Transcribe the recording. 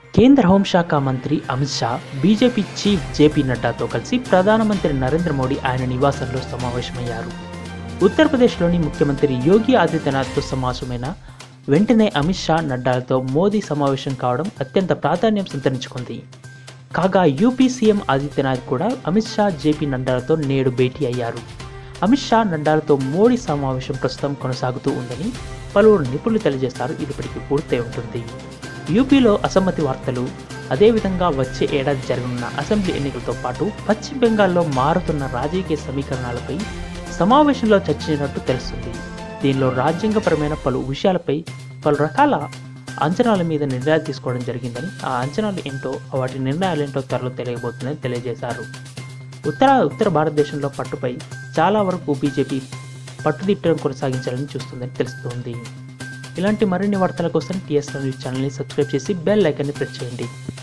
కేంద్ర హోంశాఖ మంత్రి Amit Shah BJP chief JP నడ్డాతో కలిసి ప్రధానమంత్రి నరేంద్ర మోడీ ఆయన నివాసంలో సమావేశమయ్యారు ఉత్తరప్రదేశ్లోని ముఖ్యమంత్రి యోగి ఆదిత్యనాథ్తో సమావేశమైన వెంటనే అమిత్ షా నడ్డాలతో మోదీ సమావేశం కావడం అత్యంత ప్రాధాన్యం సంతరించుకుంది కాగా యూపీ సీఎం ఆదిత్యనాథ్ కూడా అమిత్ షా జేపీ నడ్డాలతో నేడు భేటీ అయ్యారు అమిత్ షా నడ్డాలతో మోడీ సమావేశం ప్రస్తుతం కొనసాగుతూ ఉందని పలువురు నిపుణులు తెలియజేస్తారు ఇది ఇప్పటికీ పూర్తయి ఉంటుంది యూపీలో అసమ్మతి వార్తలు అదేవిధంగా వచ్చే ఏడాది జరగనున్న అసెంబ్లీ ఎన్నికలతో పాటు పశ్చిమ బెంగాల్లో మారుతున్న రాజకీయ సమీకరణాలపై సమావేశంలో చర్చించినట్టు తెలుస్తుంది దీనిలో రాజ్యాంగపరమైన పలు విషయాలపై పలు రకాల అంచనాల మీద నిర్ణయాలు తీసుకోవడం జరిగిందని ఆ అంచనాలు ఏంటో వాటి నిర్ణయాలు ఏంటో త్వరలో తెలియబోతుందని తెలియజేశారు ఉత్తర ఉత్తర భారతదేశంలో పట్టుపై చాలా వరకు బీజేపీ పట్టుదిట్టడం కొనసాగించాలని చూస్తుందని తెలుస్తుంది ఇలాంటి మరిన్ని వార్తల కోసం టీఎస్ న్యూస్ ఛానల్ని సబ్స్క్రైబ్ చేసి బెల్ ఐకాన్ని ప్రెస్ చేయండి